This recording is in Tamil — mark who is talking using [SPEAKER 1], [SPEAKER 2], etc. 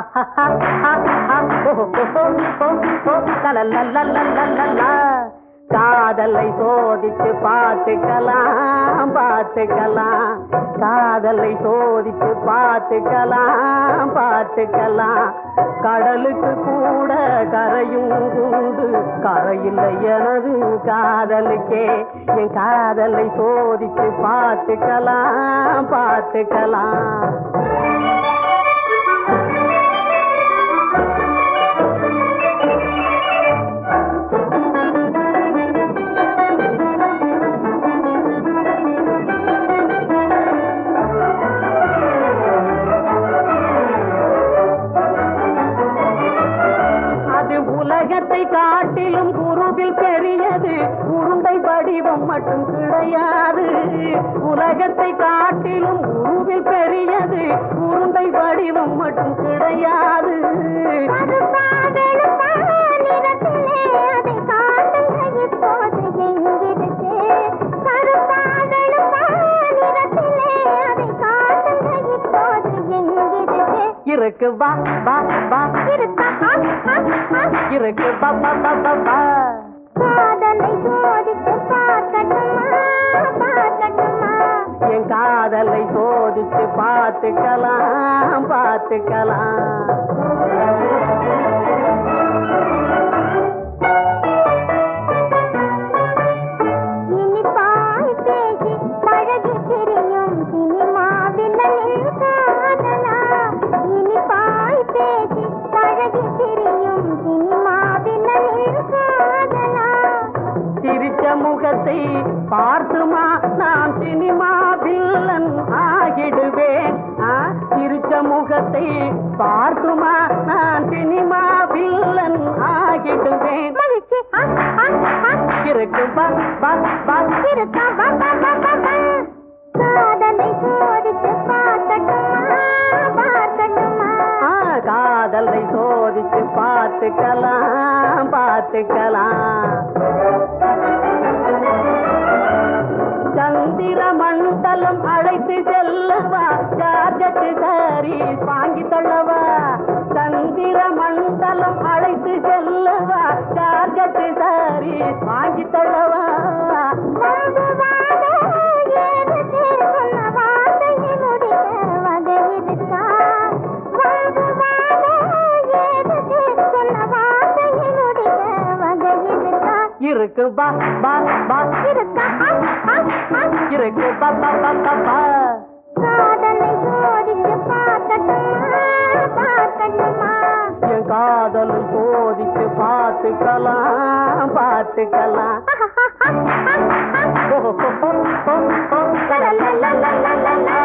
[SPEAKER 1] காதலை சோதிச்சு பார்த்துக்கலாம் பார்த்துக்கலாம் காதலை சோதிச்சு பார்த்துக்கலாம் பார்த்துக்கலாம் கடலுக்கு கூட கரையும் உண்டு கரையில்லை எனது காதலுக்கே என் காதலை சோதிச்சு பார்த்துக்கலாம் பார்த்துக்கலாம் அது உலகத்தை காட்டிலும் குருவில் பெரியது உருண்டை வடிவம் மட்டும் கிடையாது உலகத்தை காட்டிலும் உருவில் பெரியது உருண்டை வடிவம் மட்டும் கிடையாது இருக்கு வா வா வா இருக்கு வா வா வா வா வா
[SPEAKER 2] காதலை சோதித்து பார்க்கட்டுமா பார்க்கட்டுமா
[SPEAKER 1] என் காதலை சோதிச்சு பார்த்துக்கலாம் பார்த்துக்கலாம்
[SPEAKER 2] இனிப்பாய் பேசி பழகி பிரியும் சினிமா வில்லனின் காதலா இனிப்பாய் பேசி பழகி பிரியும் சினிமா வில்லனின் காதலா
[SPEAKER 1] சிரிச்ச முகத்தை பார்த்துமா நான் சினிமா வில்லன் ஆகிடுவேன் ஆ, சிரிச்ச முகத்தை பார்த்துமா நான் சினிமா வில்லன் ஆகிடுவேன்
[SPEAKER 2] மகிழ்ச்சி ஆ, ஆ, ஆ,
[SPEAKER 1] இருக்கு பா பா பா
[SPEAKER 2] இருக்கா பா, பா, பா, பா, பா. காதலை சோதித்து பார்க்கட்டுமா பார்க்கட்டுமா
[SPEAKER 1] ஆ, காதலை சோதிச்சு பார்த்துக்கலாம் பார்த்துக்கலாம் சந்திர மண்டலம் அழைத்து செல்லவா ஜார்ஜட்டு சாரி வாங்கி தள்ளவா சந்திர மண்டலம் அழைத்து செல்லவா ஜார்ஜட்டு சாரி வாங்கி தள்ளவா
[SPEAKER 2] நம்புவாதோ ஏது சொன்ன வார்த்தையை முடிக்க வகை இருக்கா நம்புவாதோ ஏது சொன்ன வார்த்தையை முடிக்க வகை இருக்கா
[SPEAKER 1] இருக்கு பா பா பா
[SPEAKER 2] இருக்கா ஆ, ஆ, ஆ.
[SPEAKER 1] இருக்கு பா பா பா பா பா
[SPEAKER 2] காதலை சோதித்து பார்க்கட்டுமா பார்க்கட்டுமா
[SPEAKER 1] என் காதலை சோதிச்சு பார்த்துக்கலாம் பார்த்துக்கலாம் ஓ, ஓ, ஓ, ஓ, ஓ, லா, லா, லா, லா, லா, லா, லா.